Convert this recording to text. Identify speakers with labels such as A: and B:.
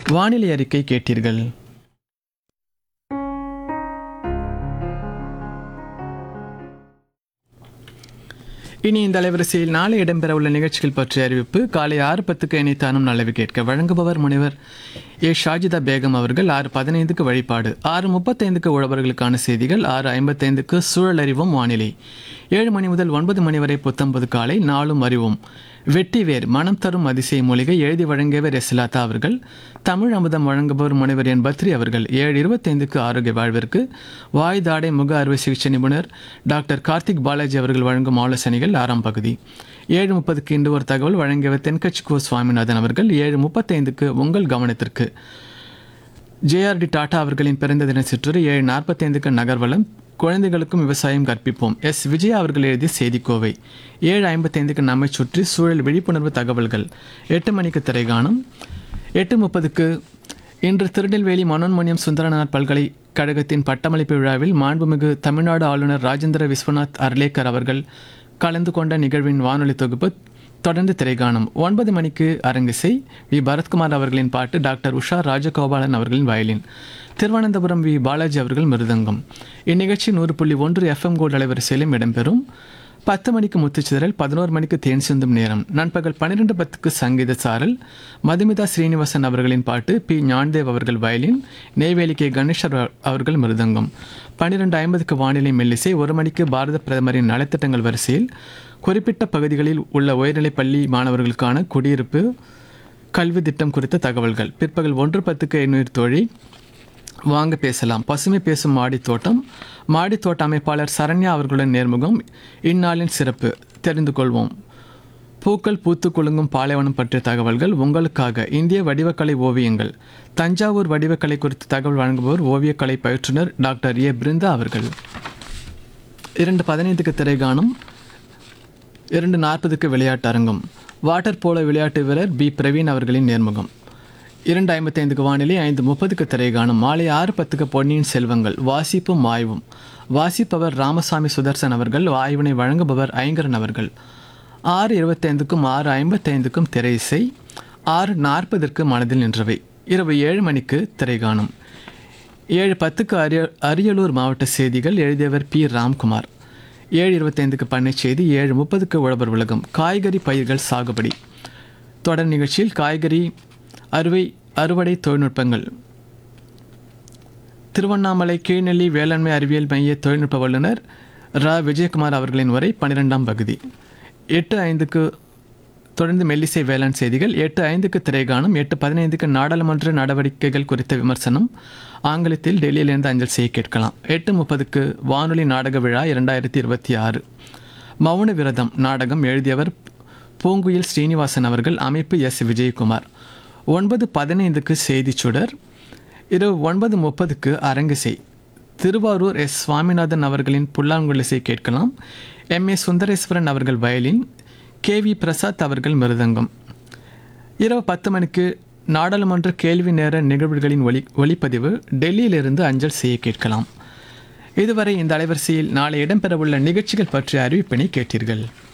A: வானிலை அறிக்கை கேட்டீர்கள் இனி இந்த அலைவரிசையில் நாளை இடம்பெறவுள்ள நிகழ்ச்சிகள் பற்றிய அறிவிப்பு காலை ஆறு பத்துக்கு இணைத்தானும் நல்லவி கேட்க வழங்குபவர் முனைவர் ஏ ஷாஜிதா பேகம் அவர்கள் ஆறு பதினைந்துக்கு வழிபாடு ஆறு முப்பத்தைந்துக்கு உழவர்களுக்கான செய்திகள் ஆறு ஐம்பத்தைந்துக்கு சூழல் அறிவும் வானிலை ஏழு மணி முதல் ஒன்பது மணி வரை புத்தம்பது காலை நாளும் அறிவும் வெட்டிவேர் மனம் தரும் அதிசய மூலிகை எழுதி வழங்கியவர் எஸ்லாத்தா அவர்கள் தமிழ் அமுதம் வழங்குபவர் முனைவர் என் பத்ரி அவர்கள் ஏழு இருபத்தைந்துக்கு ஆரோக்கிய வாழ்விற்கு வாய் தாடை முக அறுவை சிகிச்சை நிபுணர் டாக்டர் கார்த்திக் பாலாஜி அவர்கள் வழங்கும் ஆலோசனைகள் ஆறாம் பகுதி ஏழு முப்பதுக்கு இன்று ஒரு தகவல் வழங்கியவர் தென்கட்சி கோ சுவாமிநாதன் அவர்கள் ஏழு முப்பத்தைந்துக்கு உங்கள் கவனத்திற்கு ஜேஆர்டி டாடா அவர்களின் பிறந்த தின சிற்றுரை ஏழு நாற்பத்தைந்துக்கு நகர்வலம் குழந்தைகளுக்கும் விவசாயம் கற்பிப்போம் எஸ் விஜய் அவர்கள் எழுதிய செய்திக்கோவை ஏழு ஐம்பத்தைந்துக்கு நம்மை சுற்றி சூழல் விழிப்புணர்வு தகவல்கள் எட்டு மணிக்கு திரைகாணும் எட்டு முப்பதுக்கு இன்று திருநெல்வேலி மனோன்மணியம் சுந்தரநாத் பல்கலைக்கழகத்தின் பட்டமளிப்பு விழாவில் மாண்புமிகு தமிழ்நாடு ஆளுநர் ராஜேந்திர விஸ்வநாத் அர்லேக்கர் அவர்கள் கலந்து கொண்ட நிகழ்வின் வானொலி தொகுப்பு தொடர்ந்து திரைகாணும் ஒன்பது மணிக்கு அரங்கிசை வி பரத்குமார் அவர்களின் பாட்டு டாக்டர் உஷா ராஜகோபாலன் அவர்களின் வயலின் திருவனந்தபுரம் வி பாலாஜி அவர்கள் மிருதங்கம் இந்நிகழ்ச்சி நூறு புள்ளி ஒன்று எஃப்எம் கோல்டு அலைவரிசையிலும் இடம்பெறும் பத்து மணிக்கு முத்துச்சிதறல் பதினோரு மணிக்கு தேன் சிந்தும் நேரம் நண்பகல் பன்னிரெண்டு பத்துக்கு சங்கீத சாரல் மதுமிதா ஸ்ரீனிவாசன் அவர்களின் பாட்டு பி ஞான்தேவ் அவர்கள் வயலின் நெய்வேலி கே கணேஷர் அவர்கள் மிருதங்கம் பன்னிரெண்டு ஐம்பதுக்கு வானிலை மெல்லிசை ஒரு மணிக்கு பாரத பிரதமரின் நலத்திட்டங்கள் வரிசையில் குறிப்பிட்ட பகுதிகளில் உள்ள உயர்நிலைப் பள்ளி மாணவர்களுக்கான குடியிருப்பு கல்வி திட்டம் குறித்த தகவல்கள் பிற்பகல் ஒன்று பத்துக்கு எண்ணூர் தோழி வாங்க பேசலாம் பசுமை பேசும் மாடித் தோட்டம் மாடித் தோட்ட அமைப்பாளர் சரண்யா அவர்களுடன் நேர்முகம் இந்நாளின் சிறப்பு தெரிந்து கொள்வோம் பூக்கள் பூத்து குலுங்கும் பாலைவனம் பற்றிய தகவல்கள் உங்களுக்காக இந்திய வடிவக்கலை ஓவியங்கள் தஞ்சாவூர் வடிவக்கலை குறித்த தகவல் வழங்குபவர் ஓவியக்கலை பயிற்றுனர் டாக்டர் ஏ பிருந்தா அவர்கள் இரண்டு பதினைந்துக்கு திரைகாணும் இரண்டு நாற்பதுக்கு விளையாட்டு அரங்கம் வாட்டர் போலோ விளையாட்டு வீரர் பி பிரவீன் அவர்களின் நேர்முகம் இரண்டு ஐம்பத்தைந்துக்கு வானிலை ஐந்து முப்பதுக்கு திரைகாணும் மாலை ஆறு பத்துக்கு பொன்னியின் செல்வங்கள் வாசிப்பும் ஆய்வும் வாசிப்பவர் ராமசாமி சுதர்சன் அவர்கள் ஆய்வினை வழங்குபவர் ஐங்கரன் அவர்கள் ஆறு இருபத்தைந்துக்கும் ஆறு ஐம்பத்தைந்துக்கும் திரை இசை ஆறு நாற்பதற்கு மனதில் நின்றவை இரவு ஏழு மணிக்கு திரைகாணும் ஏழு பத்துக்கு அரிய அரியலூர் மாவட்ட செய்திகள் எழுதியவர் பி ராம்குமார் ஏழு இருபத்தைந்துக்கு பண்ணை செய்தி ஏழு முப்பதுக்கு உழவர் உலகம் காய்கறி பயிர்கள் சாகுபடி தொடர் நிகழ்ச்சியில் காய்கறி அறுவை அறுவடை தொழில்நுட்பங்கள் திருவண்ணாமலை கீழ்நெல்லி வேளாண்மை அறிவியல் மைய தொழில்நுட்ப வல்லுநர் ரா விஜயகுமார் அவர்களின் உரை பன்னிரெண்டாம் பகுதி எட்டு ஐந்துக்கு தொடர்ந்து மெல்லிசை வேளாண் செய்திகள் எட்டு ஐந்துக்கு திரைகாணும் எட்டு பதினைந்துக்கு நாடாளுமன்ற நடவடிக்கைகள் குறித்த விமர்சனம் ஆங்கிலத்தில் டெல்லியிலிருந்து அஞ்சல் செய்ய கேட்கலாம் எட்டு முப்பதுக்கு வானொலி நாடக விழா இரண்டாயிரத்தி இருபத்தி ஆறு மௌன விரதம் நாடகம் எழுதியவர் பூங்குயில் ஸ்ரீனிவாசன் அவர்கள் அமைப்பு எஸ் விஜயகுமார் ஒன்பது பதினைந்துக்கு செய்திச் சுடர் இரவு ஒன்பது முப்பதுக்கு அரங்கிசை திருவாரூர் எஸ் சுவாமிநாதன் அவர்களின் புல்லாங்குழலிசை கேட்கலாம் எம் ஏ சுந்தரேஸ்வரன் அவர்கள் வயலின் கே வி பிரசாத் அவர்கள் மிருதங்கம் இரவு பத்து மணிக்கு நாடாளுமன்ற கேள்வி நேர நிகழ்வுகளின் ஒளி ஒளிப்பதிவு டெல்லியிலிருந்து அஞ்சல் செய்ய கேட்கலாம் இதுவரை இந்த அலைவரிசையில் நாளை இடம்பெறவுள்ள நிகழ்ச்சிகள் பற்றிய அறிவிப்பினை கேட்டீர்கள்